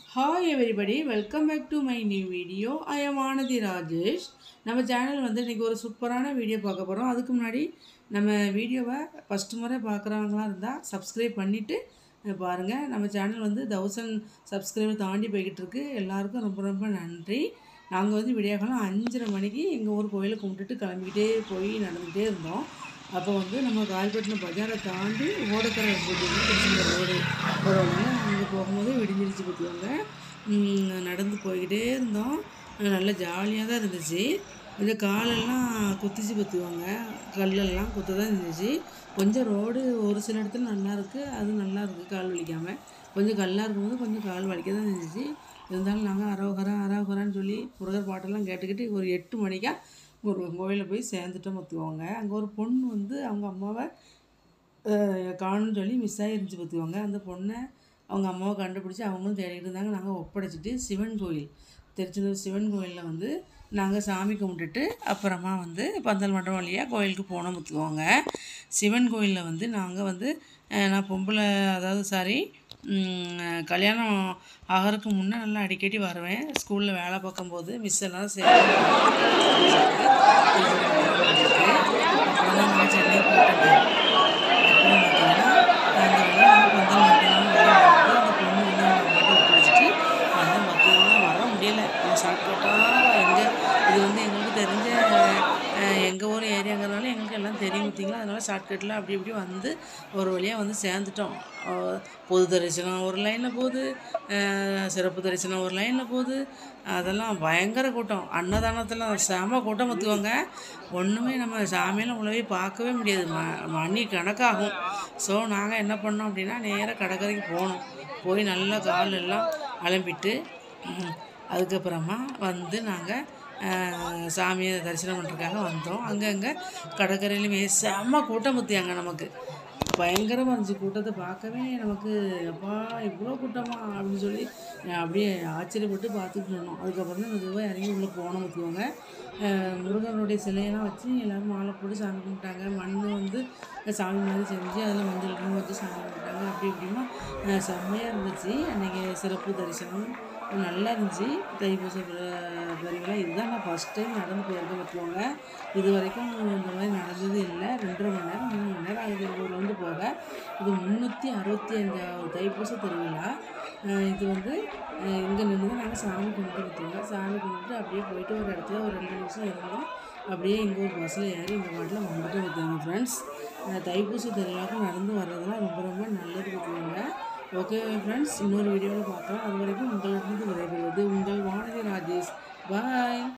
hi everybody welcome back to my new video I am Anandhi Rajesh நம்ம channel வந்து இன்றைக்கி ஒரு சூப்பரான வீடியோ பார்க்க போகிறோம் அதுக்கு முன்னாடி நம்ம வீடியோவை ஃபஸ்ட்டு முறை பார்க்குறவங்களா இருந்தால் சப்ஸ்கிரைப் பண்ணிவிட்டு பாருங்கள் நம்ம சேனல் வந்து தௌசண்ட் சப்ஸ்கிரைபர் தாண்டி போய்கிட்டு இருக்கு எல்லாருக்கும் ரொம்ப ரொம்ப நன்றி நாங்கள் வந்து விடியகாலம் அஞ்சரை மணிக்கு எங்கள் ஊர் கோயிலை கும்பிட்டுட்டு கிளம்பிக்கிட்டே போய் நடந்துகிட்டே இருந்தோம் அப்போ வந்து நம்ம கால்பட்டினம் பஜாரை தாண்டி ஓடக்கரை போட்டு திருச்செந்தூர் ரோடு போகிறவங்க அங்கே போகும்போது விடிஞ்சிருச்சு பார்த்துவாங்க நடந்து போய்கிட்டே இருந்தோம் நல்லா ஜாலியாக தான் இருந்துச்சு இந்த காலெல்லாம் குத்திச்சு குத்துவாங்க கல்லெல்லாம் குத்த தான் இருந்துச்சு கொஞ்சம் ரோடு ஒரு சில இடத்துல நல்லா இருக்குது அது நல்லா இருக்குது கால் வலிக்காமல் கொஞ்சம் கல்லாக இருக்கும்போது கொஞ்சம் கால் வலிக்க தான் இருந்துச்சு இருந்தாலும் நாங்கள் அரோகரா அரோகரான்னு சொல்லி முருகர் பாட்டெல்லாம் கேட்டுக்கிட்டு ஒரு எட்டு மணிக்கா ஒரு கோயிலில் போய் சேர்ந்துட்டோம் பார்த்துக்குவாங்க அங்கே ஒரு பொண்ணு வந்து அவங்க அம்மாவை காணும்னு சொல்லி மிஸ் ஆகிருந்துச்சு பார்த்துக்குவாங்க அந்த பொண்ணை அவங்க அம்மாவை கண்டுபிடிச்சி அவங்களும் தேடிட்டு இருந்தாங்க நாங்கள் ஒப்படைச்சிட்டு சிவன் கோயில் திருச்செந்தூர் சிவன் கோயிலில் வந்து நாங்கள் சாமி கும்பிட்டுட்டு அப்புறமா வந்து பந்தல் மண்டபம் வழியாக கோயிலுக்கு போனோம் பார்த்துக்குவாங்க சிவன் கோயிலில் வந்து நாங்கள் வந்து நான் பொம்பளை அதாவது சாரி கல்யாணம் ஆகிறதுக்கு முன்னே நல்லா அடிக்கடி வருவேன் ஸ்கூலில் வேலை பார்க்கும்போது மிஸ் எல்லாம் சேர்ந்து அப்புறம் தான் நாங்கள் சென்னை போட்டோம் அப்புறம் பார்த்தீங்கன்னா அந்த பந்தல் மண்டபம் அந்த பொண்ணு வந்து அவங்க அம்மாட்ட ஒப்படைச்சிட்டு வந்து பார்த்தீங்கன்னா வர முடியலை ஷார்ட்கட்டாக எங்கே இது வந்து எங்களுக்கு தெரிஞ்ச எங்கள் ஊர் ஏரியாங்கிறதுனால எங்களுக்கு எல்லாம் தெரியும் பார்த்தீங்களா அதனால் ஷார்ட்கட்டில் அப்படி இப்படி வந்து ஒரு வழியாக வந்து சேர்ந்துட்டோம் பொது தரிசனம் ஒரு லைனில் போகுது சிறப்பு தரிசனம் ஒரு லைனில் போகுது அதெல்லாம் பயங்கர கூட்டம் அன்னதானத்தில் செம கூட்டம் பார்த்துக்கோங்க ஒன்றுமே நம்ம சாமியெல்லாம் உள்ளவே பார்க்கவே முடியாது ம மணி கணக்காகும் ஸோ நாங்கள் என்ன பண்ணோம் அப்படின்னா நேராக கடற்கரைக்கு போனோம் போய் நல்லா கால் எல்லாம் அலம்பிட்டு அதுக்கப்புறமா வந்து நாங்கள் சாமியை தரிசனம் பண்ணுறதுக்காக வந்தோம் அங்கங்கே கடற்கரையிலுமே செம்ம கூட்டம் பற்றியாங்க நமக்கு பயங்கரமாக இருந்துச்சு கூட்டத்தை பார்க்கவே நமக்கு அப்பா இவ்வளோ கூட்டமா அப்படின்னு சொல்லி அப்படியே ஆச்சரியப்பட்டு பார்த்துட்டு இருந்தோம் அதுக்கப்புறம் தான் மெதுவாக இறங்கி உள்ளே போனோம் பார்த்துக்கோங்க முருகனுடைய சிலையெல்லாம் வச்சு எல்லோரும் மாலை போட்டு சாமி கும்பிட்டாங்க மண் வந்து சாமி மாதிரி செஞ்சு அதில் மஞ்சள் குங்குமம் வச்சு சாமி கும்பிட்டாங்க அப்படி இப்படிமா செம்மையாக இருந்துச்சு அன்றைக்கி சிறப்பு தரிசனம் நல்லா இருந்துச்சு தைப்பூச பரிவெலாம் இதுதான் நான் ஃபஸ்ட் டைம் நடந்து போயிருக்கேன் பார்த்துக்கோங்க இது வரைக்கும் இந்த மாதிரி நடந்தது இல்லை ரெண்டரை மணி நேரம் மூணு மணி நேரம் ஆகுது எங்கள் ஊரில் வந்து போக இது முந்நூற்றி அறுபத்தி அஞ்சாவது தைப்பூச திருவிழா இது வந்து இங்கே நின்று தான் நாங்கள் சாமி கும்பிட்டு பார்த்துக்கோங்க சாமி கும்பிட்டு அப்படியே போயிட்டு ஒரு இடத்துல ஒரு ரெண்டு நிமிஷம் இருந்தோம் அப்படியே எங்கள் ஒரு பஸ்ஸில் ஏறி இந்த பாட்டில் வந்துட்டு பார்த்துக்கோங்க ஃப்ரெண்ட்ஸ் தைப்பூச திருவிழாவுக்கு நடந்து வர்றதுலாம் ரொம்ப ரொம்ப நல்லது பார்த்துக்கோங்க ஓகே ஃப்ரெண்ட்ஸ் இன்னொரு வீடியோவில் பார்க்கலாம் அது வரைக்கும் உங்களிடமிருந்து விடைபெறுவது உங்கள் வானதி ராஜேஷ் பாய்